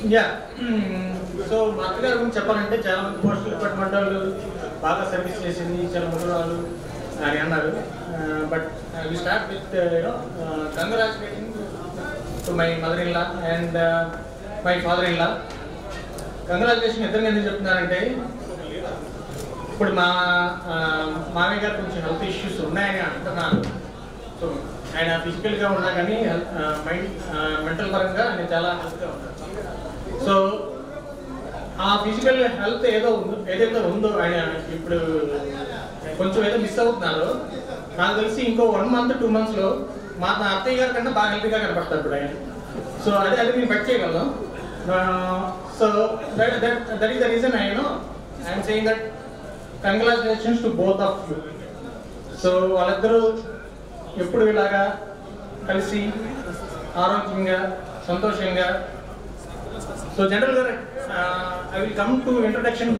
yeah so మా అత్తగారి గురించి చెప్పాలంటే చాలా మంది పోస్టల్ డిపార్ట్మెంట్ వాళ్ళు బాగా సర్వీస్ చేసింది చాలా ముద్రాలు అని అన్నారు but we start with you know congratulating to my mother in law and my father in law congratulation ఇద్దరు ఎందుకు చెప్తున్నారంటే ఇప్పుడు మా ఆ, మామయ్య గారు కొంచెం హెల్త్ ఇష్యూస్ ఉన్నాయని అంటున్నాను సో ఆయన ఫిజికల్గా ఉన్నా కానీ మైండ్ మెంటల్ పరంగా ఆయన చాలా హెల్త్గా ఉన్నారు సో ఆ ఫిజికల్ హెల్త్ ఏదో ఉందో ఏదైతే ఉందో ఆయన ఇప్పుడు కొంచెం ఏదో మిస్ అవుతున్నారు నాకు తెలిసి ఇంకో వన్ మంత్ టూ మంత్స్లో మా నా అత్తయ్య గారి కన్నా బాగా హెల్తీగా కనపడతారు ఇప్పుడు ఆయన సో అదే అది మేము బట్ చేయగలం so that that that is the reason I know I'm saying that congratulations to both of you so వాళ్ళిద్దరూ ఎప్పుడు ఇలాగా కలిసి ఆరోగ్యంగా సంతోషంగా సో జనరల్గా I will come to introduction